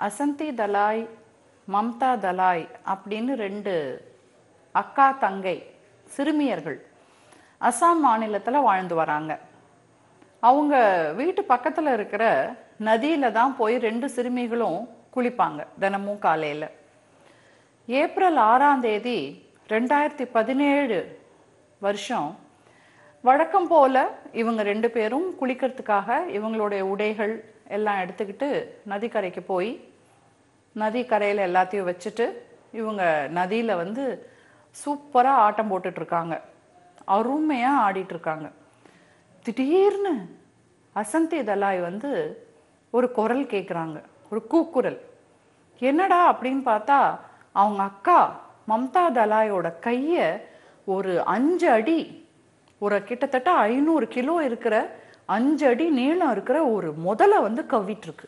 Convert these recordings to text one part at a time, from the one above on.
அசந்தி தலாய் மம்தா தலாய் அப்படின்னு ரெண்டு அக்கா தங்கை சிறுமியர்கள் அசாம் மாநிலத்தில் வாழ்ந்து வராங்க அவங்க வீட்டு பக்கத்தில் இருக்கிற நதியில தான் போய் ரெண்டு சிறுமிகளும் குளிப்பாங்க தினமும் காலையில் ஏப்ரல் ஆறாம் தேதி ரெண்டாயிரத்தி பதினேழு வருஷம் வழக்கம் போல இவங்க ரெண்டு பேரும் குளிக்கிறதுக்காக இவங்களுடைய உடைகள் எல்லாம் எடுத்துக்கிட்டு நதிக்கரைக்கு போய் நதி கரையில் எல்லாத்தையும் வச்சுட்டு இவங்க நதியில் வந்து சூப்பராக ஆட்டம் போட்டுட்டு இருக்காங்க அருமையாக ஆடிட்டு இருக்காங்க திடீர்னு அசந்தி தலாய் வந்து ஒரு குரல் கேட்குறாங்க ஒரு கூக்குரல் என்னடா அப்படின்னு பார்த்தா அவங்க அக்கா மம்தா தலாயோட கையை ஒரு அஞ்சு அடி ஒரு கிட்டத்தட்ட ஐநூறு கிலோ இருக்கிற அஞ்சு அடி நீளம் இருக்கிற ஒரு முதலை வந்து கவ்விட்டு இருக்கு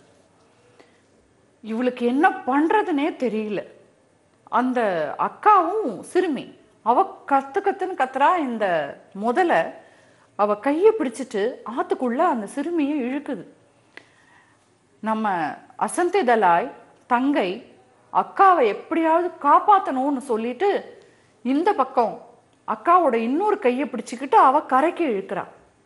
இவளுக்கு என்ன பண்றதுனே தெரியல அந்த அக்காவும் சிறுமி அவ கத்து கத்துன்னு கத்துறா இந்த முதல அவ கையை பிடிச்சிட்டு ஆத்துக்குள்ள அந்த சிறுமியை இழுக்குது நம்ம அசந்தி தலாய் தங்கை அக்காவை எப்படியாவது காப்பாத்தணும்னு சொல்லிட்டு இந்த பக்கம் அக்காவோட இன்னொரு கையை பிடிச்சுக்கிட்டு அவ கரைக்கு இழுக்கிறா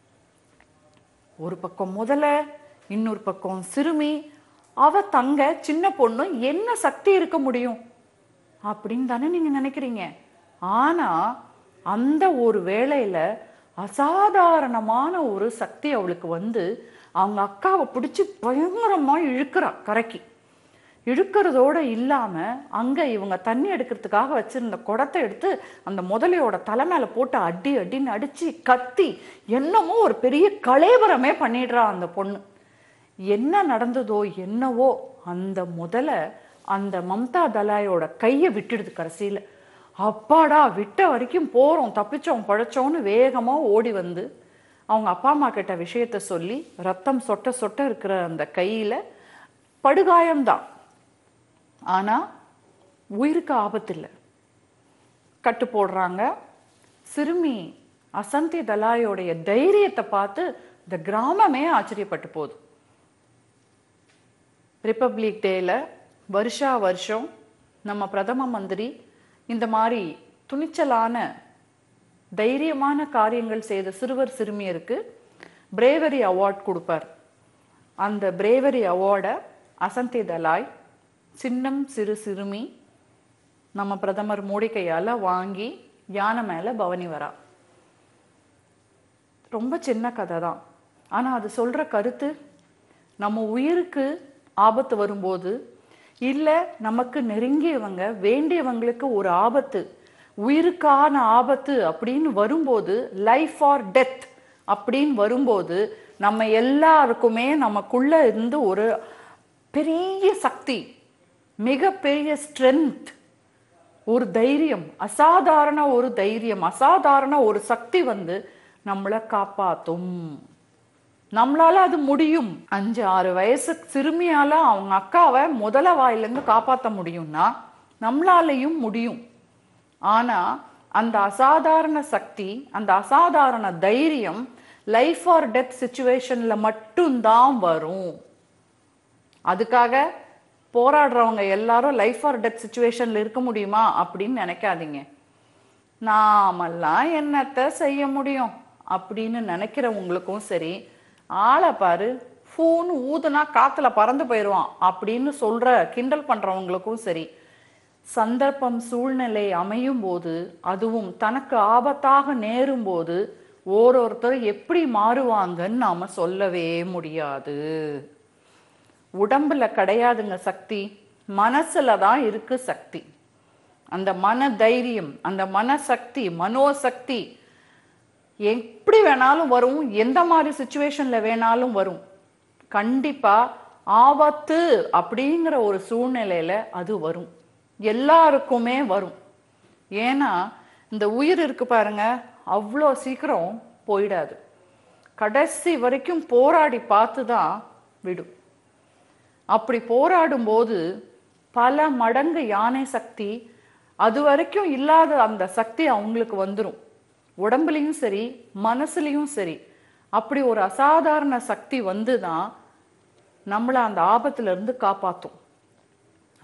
ஒரு பக்கம் முதல்ல இன்னொரு பக்கம் சிறுமி அவ தங்க சின்ன பொண்ணு என்ன சக்தி இருக்க முடியும் அப்படின்னு தானே நீங்க நினைக்கிறீங்க ஆனா அந்த ஒரு வேளையில அசாதாரணமான ஒரு சக்தி அவளுக்கு வந்து அவங்க அக்காவை பிடிச்சி பயங்கரமா இழுக்கிறா கரைக்கு இழுக்கிறதோட இல்லாம அங்க இவங்க தண்ணி எடுக்கிறதுக்காக வச்சிருந்த குடத்தை எடுத்து அந்த முதலையோட தலை மேல போட்டு அடி அடின்னு அடிச்சு கத்தி என்னமோ ஒரு பெரிய கலேபரமே பண்ணிடுறா அந்த பொண்ணு என்ன நடந்ததோ என்னவோ அந்த முதலை அந்த மம்தா தலாயோட கையை விட்டுடுது கடைசியில அப்பாடா விட்ட வரைக்கும் போறோம் தப்பிச்சோம் பழைச்சோன்னு வேகமா ஓடி வந்து அவங்க அப்பா அம்மா கிட்ட விஷயத்த சொல்லி ரத்தம் சொட்ட சொட்ட இருக்கிற அந்த கையில படுகாயம்தான் ஆனா உயிருக்கு ஆபத்து இல்லை கட்டு போடுறாங்க சிறுமி அசந்தி தலாயோடைய தைரியத்தை பார்த்து இந்த கிராமமே ஆச்சரியப்பட்டு போகுது ரிப்பப்ளிக் டேல வருஷா வருஷம் நம்ம பிரதம மந்திரி இந்த மாதிரி துணிச்சலான தைரியமான காரியங்கள் செய்த சிறுவர் சிறுமியருக்கு பிரேவரி அவார்ட் கொடுப்பார் அந்த பிரேவரி அவார்டை அசந்தி தலாய் சின்னம் சிறு சிறுமி நம்ம பிரதமர் மோடி கையால் வாங்கி யானை மேலே பவனி வரா ரொம்ப சின்ன கதை தான் ஆனால் அது சொல்கிற கருத்து நம்ம உயிருக்கு ஆபத்து வரும்போது இல்லை நமக்கு நெருங்கியவங்க வேண்டியவங்களுக்கு ஒரு ஆபத்து உயிருக்கான ஆபத்து அப்படின்னு வரும்போது லைஃப் ஆர் டெத் அப்படின்னு வரும்போது நம்ம எல்லாருக்குமே நமக்குள்ள இருந்து ஒரு பெரிய சக்தி மிகப்பெரிய ஸ்ட்ரென்த் ஒரு தைரியம் அசாதாரண ஒரு தைரியம் அசாதாரண ஒரு சக்தி வந்து நம்மளை காப்பாத்தும் நம்மளால அது முடியும் அஞ்சு ஆறு வயசு சிறுமியால அவங்க அக்காவை முதல வாயிலிருந்து காப்பாற்ற முடியும்னா நம்மளாலையும் முடியும் ஆனா அந்த அசாதாரண சக்தி அந்த அசாதாரண தைரியம் லைஃப் ஆர் டெத் சுச்சுவேஷன்ல மட்டும்தான் வரும் அதுக்காக போராடுறவங்க எல்லாரும் லைஃப் ஆர் டெத் சுச்சுவேஷன்ல இருக்க முடியுமா அப்படின்னு நினைக்காதீங்க நாமெல்லாம் என்னத்த செய்ய முடியும் அப்படின்னு நினைக்கிறவங்களுக்கும் சரி ஆளை பாரு ஃபோன் ஊதுனா காத்துல பறந்து போயிடுவான் அப்படின்னு சொல்ற கிண்டல் பண்றவங்களுக்கும் சரி சந்தர்ப்பம் சூழ்நிலை அமையும் போது அதுவும் தனக்கு ஆபத்தாக நேரும் போது ஓரொருத்தர் எப்படி மாறுவாங்கன்னு நாம சொல்லவே முடியாது உடம்புல கிடையாதுங்க சக்தி மனசுல தான் இருக்கு சக்தி அந்த மன தைரியம் அந்த மனசக்தி மனோசக்தி எப்படி வேணாலும் வரும் எந்த மாதிரி சுச்சுவேஷன்ல வேணாலும் வரும் கண்டிப்பா ஆபத்து அப்படிங்கிற ஒரு சூழ்நிலையில அது வரும் எல்லாருக்குமே வரும் ஏன்னா இந்த உயிர் இருக்கு பாருங்க அவ்வளோ சீக்கிரம் போயிடாது கடைசி வரைக்கும் போராடி பார்த்து தான் விடும் அப்படி போராடும் போது பல மடங்கு யானை சக்தி அது வரைக்கும் இல்லாத அந்த சக்தி அவங்களுக்கு வந்துடும் உடம்புலையும் சரி மனசுலையும் சரி அப்படி ஒரு அசாதாரண சக்தி வந்து தான் நம்மளை அந்த ஆபத்துல இருந்து காப்பாற்றும்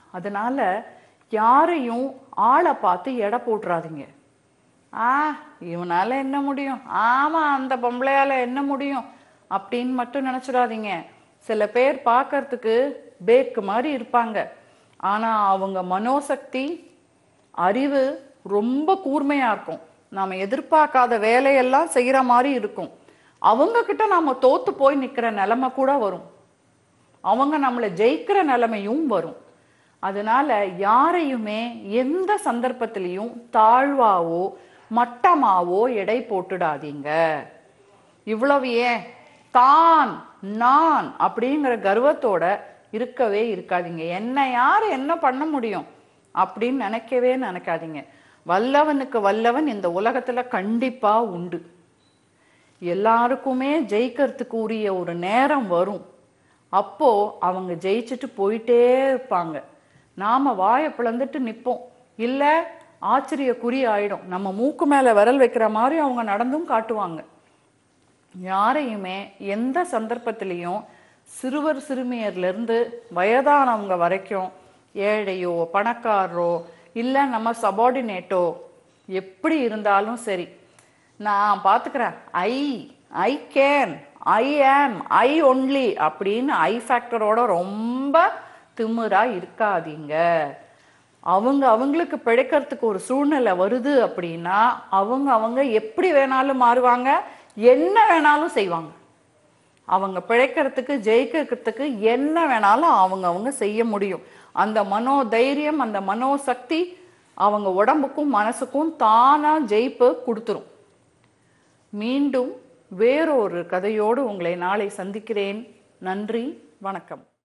அதனால யாரையும் ஆளை பார்த்து எடை போட்டுறாதீங்க ஆ இவனால என்ன முடியும் ஆமா அந்த பொம்பளையால என்ன முடியும் அப்படின்னு மட்டும் நினைச்சிடாதீங்க சில பேர் பார்க்கறதுக்கு பேக்கு மாதிரி இருப்பாங்க ஆனா அவங்க மனோசக்தி அறிவு ரொம்ப கூர்மையா இருக்கும் நாம எதிர்பார்க்காத வேலையெல்லாம் செய்யற மாதிரி இருக்கும் அவங்க கிட்ட நாம தோத்து போய் நிக்கிற நிலைமை கூட வரும் அவங்க நம்மளை ஜெயிக்கிற நிலைமையும் வரும் அதனால யாரையுமே எந்த சந்தர்ப்பத்திலையும் தாழ்வாவோ மட்டமாவோ எடை போட்டுடாதீங்க இவ்வளவு ஏன் தான் நான் அப்படிங்கிற கர்வத்தோட இருக்கவே இருக்காதீங்க என்ன யார் என்ன பண்ண முடியும் அப்படின்னு நினைக்கவே நினைக்காதீங்க வல்லவனுக்கு வல்லவன் இந்த உலகத்துல கண்டிப்பா உண்டு எல்லாருக்குமே ஜெயிக்கிறதுக்கு உரிய ஒரு நேரம் வரும் அப்போ அவங்க ஜெயிச்சுட்டு போயிட்டே இருப்பாங்க நாம வாயை பிளந்துட்டு நிப்போம் இல்ல ஆச்சரிய குறி ஆயிடும் நம்ம மூக்கு மேல விரல் வைக்கிற மாதிரி அவங்க நடந்தும் காட்டுவாங்க யாரையுமே எந்த சந்தர்ப்பத்திலையும் சிறுவர் சிறுமியர்ல இருந்து வயதானவங்க வரைக்கும் ஏழையோ பணக்காரரோ இல்ல நம்ம சபார்டினேட்டோ எப்படி இருந்தாலும் சரி நான் பார்த்துக்கிறேன் ஐ ஐ கேன் ஐ ஆம் ஐ ஒன்லி அப்படின்னு ஐ ஃபேக்டரோட ரொம்ப திமிரா இருக்காதீங்க அவங்க அவங்களுக்கு பிழைக்கிறதுக்கு ஒரு சூழ்நிலை வருது அப்படின்னா அவங்க அவங்க எப்படி வேணாலும் மாறுவாங்க என்ன வேணாலும் செய்வாங்க அவங்க பிழைக்கிறதுக்கு ஜெயிக்கிறதுக்கு என்ன வேணாலும் அவங்க அவங்க செய்ய முடியும் அந்த மனோ தைரியம் அந்த மனோ சக்தி அவங்க உடம்புக்கும் மனசுக்கும் தானா ஜெயிப்பு கொடுத்துரும் மீண்டும் வேறொரு கதையோடு உங்களை நாளை சந்திக்கிறேன் நன்றி வணக்கம்